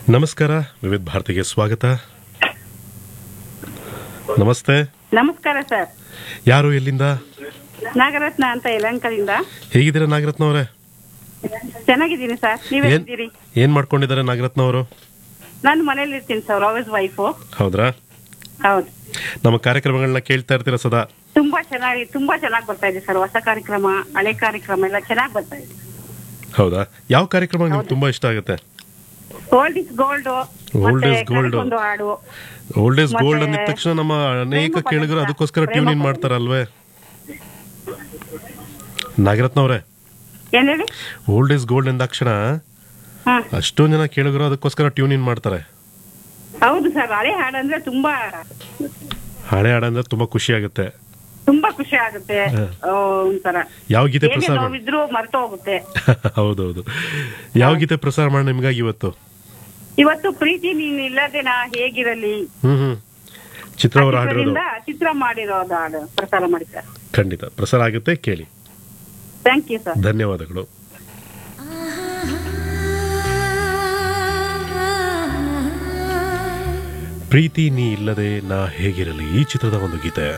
ನಮಸ್ಕಾರ ವಿವಿಧ ಭಾರತಿಗೆ ಸ್ವಾಗತ ನಮಸ್ತೆ ನಮಸ್ಕಾರ ಸರ್ ಯಾರು ಎಲ್ಲಿಂದ ನಾಗರತ್ನ ಅಂತ ಯಲಂಕದಿಂದ ಹೇಗಿದ್ದೀರಾ ನಾಗರತ್ನ ಅವರೇ ಚೆನ್ನಾಗಿದ್ದೀನಿ ಸರ್ ಏನ್ ನೀವೇನಿದ್ದೀರಿ ಏನ್ ಮಾಡ್ಕೊಂಡಿದ್ದಾರೆ ನಾಗರತ್ನ ಅವರು ನಾನು ಮನೇಲಿ ಇರ್ತೀನಿ ಸರ್ ಹೌಸ್ ವೈಫು ಹೌದ್ರಾ ಹೌದು ನಮ್ಮ ಕಾರ್ಯಕ್ರಮಗಳನ್ನ ಕೇಳ್ತಾ ಇರ್ತೀರಾ ಸದಾ ತುಂಬಾ ಚೆನ್ನಾಗಿ ತುಂಬಾ ಚೆನ್ನಾಗಿ ಬರ್ತಾ ಇದೆ ಸರ್ ಹೊಸ ಕಾರ್ಯಕ್ರಮ ಹಳೆ ಕಾರ್ಯಕ್ರಮ ಎಲ್ಲ ಚೆನ್ನಾಗಿ ಬರ್ತಾ ಇದೆ ಹೌದಾ ಯಾವ ಕಾರ್ಯಕ್ರಮ ನಿಮ್ಗೆ ತುಂಬಾ ಇಷ್ಟ ಆಗುತ್ತೆ old is gold Old is gold. ಒಂದು ಹಾಡು ಓಲ್ಡ್ ಏಜ್ ಗೋಲ್ಡ್ ಮತ್ತೆ ಅಂದಿದ ತಕ್ಷಣ ನಮ್ಮ ಅನೇಕ ಪ್ರೇಮ ಕೇಳಿದ್ರು ಪವಿತ್ರ. ಅದಕ್ಕೋಸ್ಕರ ಪ್ರೇಮ ಟ್ಯೂನ್ ಇನ್ ಪವಿತ್ರ. ಮಾಡ್ತಾರಲ್ವೇ ನಾಗರತ್ನ ಅವರೇ ಏನ್ ಹೇಳಿ ಓಲ್ಡ್ ಏಜ್ ಗೋಲ್ಡ್ ಎಂದಾಕ್ಷಣ ಹಾ ಅಷ್ಟೊಂದು ಜನ ಕೇಳಿದ್ರು ಅದಕ್ಕೋಸ್ಕರ ಟ್ಯೂನ್ ಇನ್ ಮಾಡ್ತಾರೆ ಹೌದು ಸರ್ ಹಳೆ ಹಾಡು ಅಂದ್ರೆ ತುಂಬಾ ಹಳೆ ಹಾಡಂದ್ರೆ ತುಂಬಾ ಖುಷಿ ಆಗುತ್ತೆ ತುಂಬಾ ಖುಷಿ ಆಗುತ್ತೆ ಹಾ. ಆ, ಒಂಥರ ಯಾವ ಗೀತೆ ಏನೇ ಪ್ರಸಾರ ಮಾಡಿ ನೋವಿದ್ರು ಮರ್ತು ಹೋಗುತ್ತೆ ಹೌದೌದು ಯಾವ ಗೀತೆ ಪ್ರಸಾರ ಮಾಡಿ ನಿಮ್ಗಾಗಿ ಇವತ್ತು ಇವತ್ತು ಪ್ರೀತಿ ನೀನ್ ಇಲ್ಲದೆ ನಾ ಹೇಗಿರಲಿ ಹ್ಮ್ ಹ್ಮ್ ಚಿತ್ರ ಅವರು ಹಾಡಿರೋದು ಚಿತ್ರದಿಂದ ಚಿತ್ರ ಮಾಡಿರೋದು ಹಾಡು ಪ್ರಸಾರ ಮಾಡಿ ಸರ್ ಖಂಡಿತ ಪ್ರಸಾರ ಆಗುತ್ತೆ ಕೇಳಿ ಥ್ಯಾಂಕ್ ಯು ಸರ್ ಧನ್ಯವಾದಗಳು ಪ್ರೀತಿ ನೀ ಇಲ್ಲದೆ ನಾ ಹೇಗಿರಲಿ ಈ ಚಿತ್ರದ ಒಂದು ಗೀತೆ